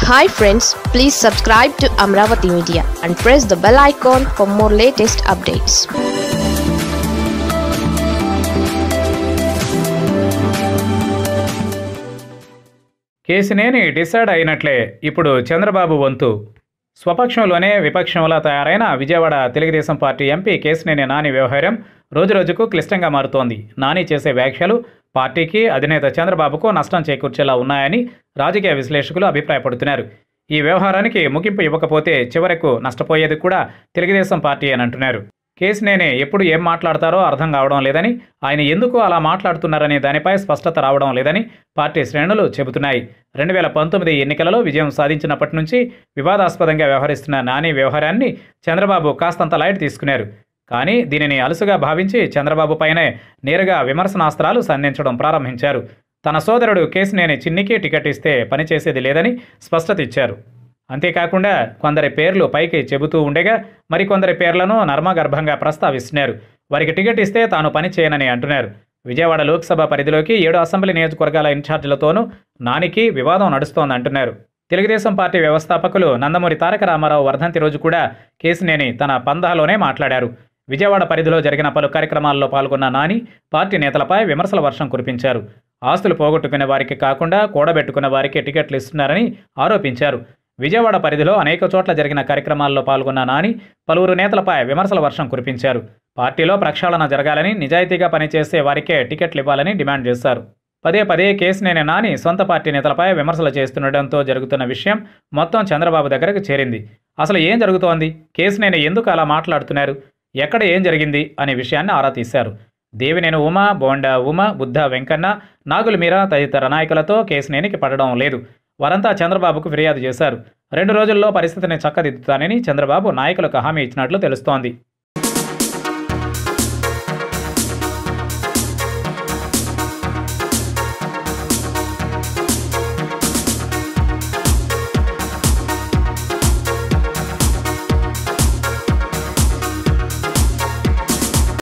hi friends please subscribe to Amaravati media and press the bell icon for more latest updates Kesineni decide అయినట్లే ఇప్పుడు చంద్రబాబు వంతు స్వపక్షంలోనే విపక్షంలా తయారైన విజయవాడ తెలుగుదేశం పార్టీ ఎంపీ కేసినేని నాని వ్యవహారం రోజురోజుకు క్లిష్టంగా మారుతోంది నాని చేసే వ్యాఖ్యలు పార్టీకి అధినేత చంద్రబాబుకు నష్టం చేకూర్చేలా ఉన్నాయని రాజకీయ విశ్లేషకులు అభిప్రాయపడుతున్నారు ఈ వ్యవహారానికి ముగింపు ఇవ్వకపోతే చివరకు నష్టపోయేది కూడా తెలుగుదేశం పార్టీ అని అంటున్నారు కేసినేని ఎప్పుడు ఏం మాట్లాడతారో అర్థం కావడం లేదని ఆయన ఎందుకు అలా మాట్లాడుతున్నారనే దానిపై స్పష్టత రావడం లేదని పార్టీ శ్రేణులు చెబుతున్నాయి రెండు వేల పంతొమ్మిది ఎన్నికలలో విజయం సాధించినప్పటి నుంచి వివాదాస్పదంగా వ్యవహరిస్తున్న నాని వ్యవహారాన్ని చంద్రబాబు కాస్తంత లైట్ తీసుకున్నారు కానీ దీనిని అలుసుగా భావించి చంద్రబాబు పైనే నేరుగా విమర్శనాస్త్రాలు సంధించడం ప్రారంభించారు తన సోదరుడు కేసినేని చిన్నికి టికెట్ ఇస్తే పనిచేసేది లేదని స్పష్టత ఇచ్చారు అంతేకాకుండా కొందరి పేర్లు పైకి చెబుతూ ఉండగా మరికొందరి పేర్లను నర్మగర్భంగా ప్రస్తావిస్తున్నారు వారికి టికెట్ ఇస్తే తాను పని చేయనని అంటున్నారు విజయవాడ లోక్సభ పరిధిలోకి ఏడు అసెంబ్లీ నియోజకవర్గాల ఇన్ఛార్జీలతోనూ నానికి వివాదం నడుస్తోంది అంటున్నారు తెలుగుదేశం పార్టీ వ్యవస్థాపకులు నందమూరి తారక రామారావు వర్ధంతి రోజు కూడా కేసినేని తన పందాలోనే మాట్లాడారు విజయవాడ పరిధిలో జరిగిన పలు కార్యక్రమాల్లో పాల్గొన్న నాని పార్టీ నేతలపై విమర్శల వర్షం కురిపించారు ఆస్తులు పోగొట్టుకునే వారికి కాకుండా కూడబెట్టుకున్న వారికి టికెట్లు ఇస్తున్నారని ఆరోపించారు విజయవాడ పరిధిలో అనేక చోట్ల జరిగిన కార్యక్రమాల్లో పాల్గొన్న నాని పలువురు నేతలపై విమర్శల వర్షం కురిపించారు పార్టీలో ప్రక్షాళన జరగాలని నిజాయితీగా పనిచేసే వారికే టికెట్లు ఇవ్వాలని డిమాండ్ చేశారు పదే పదే కేసినేని నాని సొంత పార్టీ నేతలపై విమర్శలు చేస్తుండటంతో జరుగుతున్న విషయం మొత్తం చంద్రబాబు దగ్గరకు చేరింది అసలు ఏం జరుగుతోంది కేసినేని ఎందుకు అలా మాట్లాడుతున్నారు ఎక్కడ ఏం జరిగింది అనే విషయాన్ని ఆరా తీశారు దేవినేని ఉమ బోండా ఉమ బుద్ధ వెంకన్న నాగుల మీరా తదితర నాయకులతో కేసినేనికి పడడం లేదు వారంతా చంద్రబాబుకు ఫిర్యాదు చేశారు రెండు రోజుల్లో పరిస్థితిని చక్కదిద్దుతానని చంద్రబాబు నాయకులకు హామీ ఇచ్చినట్లు తెలుస్తోంది